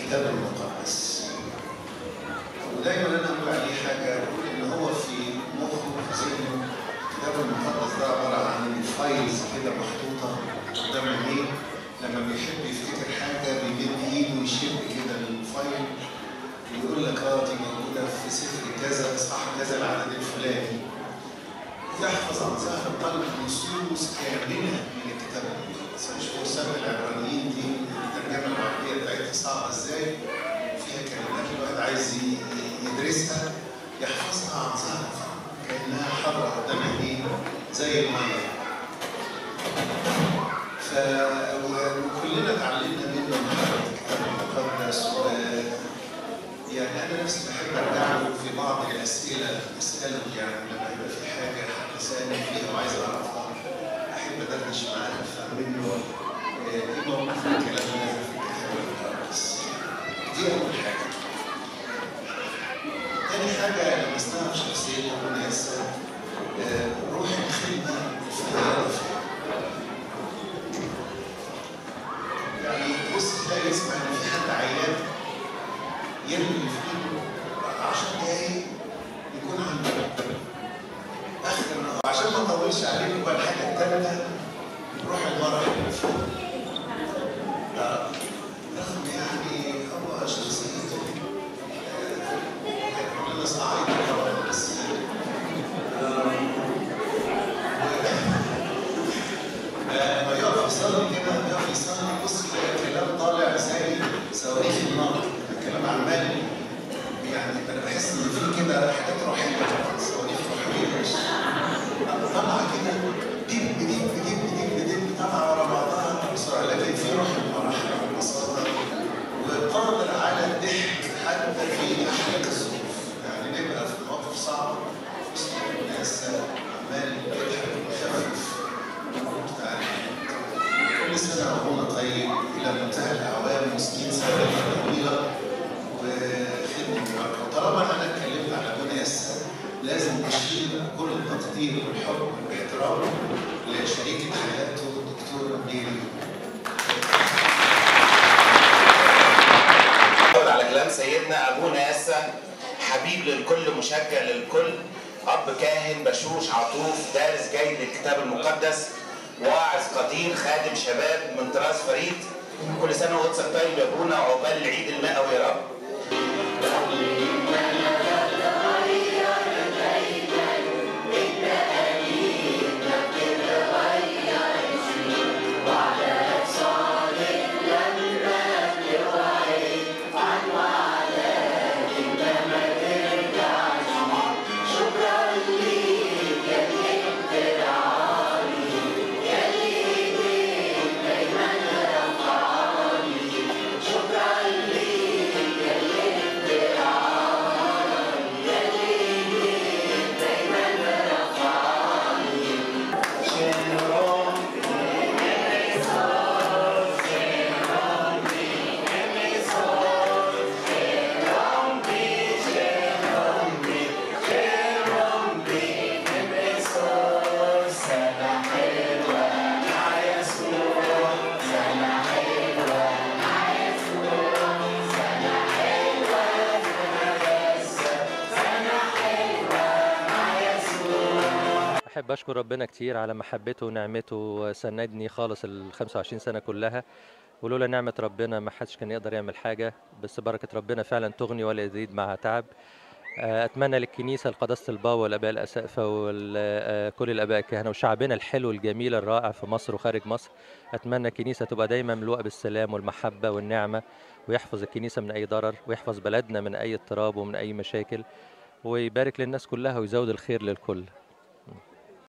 الكتاب المقدس ودايما انا اقول عليه حاجه اقول ان هو في مخه في ذهنه الكتاب المقدس ده عباره عن فايلز كده محطوطه قدام عينيه لما بيحب يفتكر حاجه بيمد ايده ويشد كده الفايل ويقول لك اه دي موجوده في سفر كذا اصحاح كذا العدد الفلاني يحفظ عن ظهر القلب نصوص كامله من الكتاب المقدس مش هو سبب العبرانيين دي الترجمه العربيه بتاعتها صعبه ازاي فيها كلمات الواحد عايز ي- يدرسها يحفظها عن ظهر كانها حاضره قدام عينيه زي الميه ف و- وكلنا اتعلمنا منه محبه الكتاب المقدس و يعني انا نفسي بحب ارجع له في بعض الاسئله اساله يعني لما يبقى في حاجه حد سالني فيها وعايز اعرفها احب ادردش معاه افهم منه آه، ايه موقف الكلام ده في الكتاب المقدس دي اول حاجه تاني حاجه لمستها في شخصيه ابو ياسر آه، روح الخدمه في الهدف يعني بص تلاقي يسمع ان في حد عيان يرمي اللي في ايده 10 دقايق يكون عنده اخر النهار عشان ما اطولش عليكم بقى الحاجه الثالثه روح المرض اللي فيه آه، رغم يعني هو شخصيته آه، ربنا صعيد طبعا بس آه، لما يقف يصلي كده يقف يصلي بص تلاقي الكلام طالع زي صواريخ النار الكلام عمال يعني انا بحس ان في كده حاجات روحيه صواريخ روحيه مش طالعه كده دب دب دب دب دب طالعه ورا بعضها بسرعه لكن في روح المرحله والبساطه وقادر على الضحك حتى في احلك الظروف يعني نبقى في مواقف صعبه وسط الناس عمال يضحك ويخفف يعني كل سنه وهو طيب الى منتهى الاعوام وسنين سنه طويله وخدمه مباركه وطالما انا اتكلمت على ابونا ياسر لازم نشيل كل التقدير والحب والاحترام لشريكه حياته الدكتور نيلي نعود على كلام سيدنا ابونا ياسا حبيب للكل مشجع للكل اب كاهن بشوش عطوف دارس جيد للكتاب المقدس واعظ قدير خادم شباب من طراز فريد كل سنه وقدسك طيب يا ابونا وعقبال العيد المئوي يا رب أحب أشكر ربنا كتير على محبته ونعمته سندني خالص ال 25 سنة كلها ولولا نعمة ربنا ما حدش كان يقدر يعمل حاجة بس بركة ربنا فعلا تغني ولا يزيد معها تعب آه، أتمنى للكنيسة لقداسة البابا والآباء الأسقفة وكل الآباء الكهنة وشعبنا الحلو الجميل الرائع في مصر وخارج مصر أتمنى الكنيسة تبقى دايما مملوءة بالسلام والمحبة والنعمة ويحفظ الكنيسة من أي ضرر ويحفظ بلدنا من أي اضطراب ومن أي مشاكل ويبارك للناس كلها ويزود الخير للكل